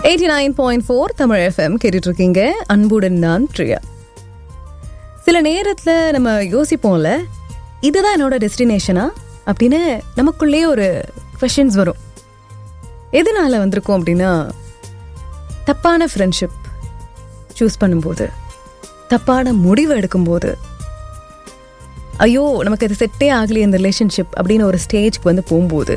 Eighty nine point four Tamil FM கேட்டுட்டு இருக்கீங்க அன்புடன் நான் பிரியா சில நேரத்தில் நம்ம யோசிப்போம்ல இதுதான் என்னோட டெஸ்டினேஷனா அப்படின்னு நமக்குள்ளேயே ஒரு கொஷின்ஸ் வரும் எதனால வந்திருக்கோம் அப்படின்னா தப்பான ஃப்ரெண்ட்ஷிப் சூஸ் பண்ணும்போது தப்பான முடிவு எடுக்கும்போது ஐயோ நமக்கு அது செட்டே ஆகலையே இந்த ரிலேஷன்ஷிப் அப்படின்னு ஒரு ஸ்டேஜ்க்கு வந்து போகும்போது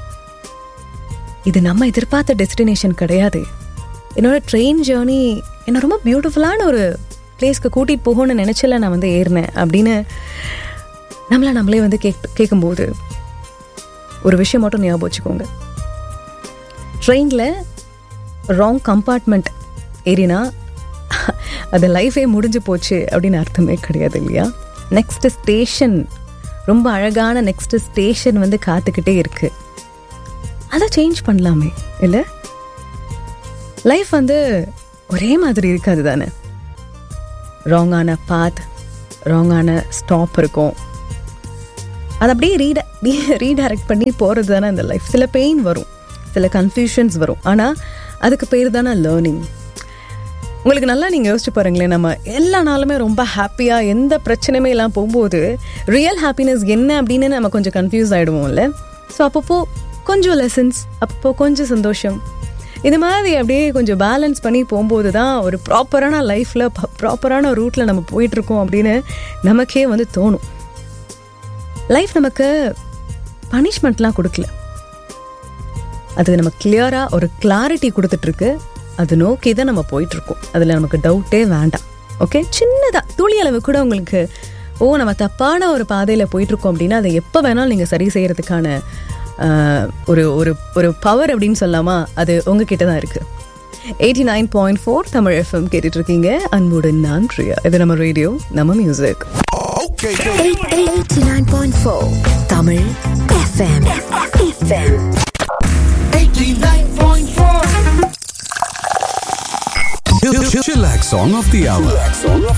இது நம்ம எதிர்பார்த்த டெஸ்டினேஷன் கிடையாது என்னோட ட்ரெயின் ஜேர்னி என்னை ரொம்ப பியூட்டிஃபுல்லான ஒரு பிளேஸ்க்கு கூட்டிகிட்டு போகணும்னு நினச்சல நான் வந்து ஏறினேன் அப்படின்னு நம்மளை நம்மளே வந்து கேக் கேட்கும்போது ஒரு விஷயம் மட்டும் ஞாபகம் வச்சுக்கோங்க ட்ரெயினில் ராங் கம்பார்ட்மெண்ட் ஏறினா அது லைஃபே முடிஞ்சு போச்சு அப்படின்னு அர்த்தமே கிடையாது இல்லையா நெக்ஸ்ட் ஸ்டேஷன் ரொம்ப அழகான நெக்ஸ்ட் ஸ்டேஷன் வந்து காத்துக்கிட்டே இருக்கு அதை சேஞ்ச் பண்ணலாமே இல்லை லைஃப் வந்து ஒரே மாதிரி இருக்காது தானே ராங்கான பாத் ராங்கான ஸ்டாப் இருக்கும் அது அப்படியே ரீட ரீடைரக்ட் பண்ணி போகிறது தானே அந்த லைஃப் சில பெயின் வரும் சில கன்ஃபியூஷன்ஸ் வரும் ஆனால் அதுக்கு பேர் தானே லேர்னிங் உங்களுக்கு நல்லா நீங்கள் யோசிச்சு பாருங்களேன் நம்ம எல்லா நாளுமே ரொம்ப ஹாப்பியாக எந்த பிரச்சனையுமே இல்லாமல் போகும்போது ரியல் ஹாப்பினஸ் என்ன அப்படின்னு நம்ம கொஞ்சம் கன்ஃபியூஸ் ஆகிடுவோம்ல ஸோ அப்பப்போ கொஞ்சம் லெசன்ஸ் அப்பப்போ கொஞ்சம் சந்தோஷம் இது மாதிரி அப்படியே கொஞ்சம் பேலன்ஸ் பண்ணி போகும்போது தான் ஒரு ப்ராப்பரான லைஃப்பில் ப்ராப்பரான ரூட்டில் நம்ம போயிட்டுருக்கோம் அப்படின்னு நமக்கே வந்து தோணும் லைஃப் நமக்கு பனிஷ்மெண்ட்லாம் கொடுக்கல அது நம்ம கிளியராக ஒரு கிளாரிட்டி கொடுத்துட்ருக்கு அது நோக்கி தான் நம்ம போயிட்டுருக்கோம் அதில் நமக்கு டவுட்டே வேண்டாம் ஓகே சின்னதாக துளி அளவு கூட உங்களுக்கு ஓ நம்ம தப்பான ஒரு பாதையில் போயிட்டுருக்கோம் அப்படின்னா அதை எப்போ வேணாலும் நீங்கள் சரி செய்கிறதுக்கான ஒரு ஒரு ஒரு பவர் அப்படின்னு சொல்லாமா அது உங்ககிட்ட தான் இருக்குது eighty nine point four Tamil FM கேட்டுட்டு இருக்கீங்க அன்புடன் நான் பிரியா இது நம்ம ரேடியோ நம்ம music eighty nine point four Tamil FM FM Chillax song of the hour.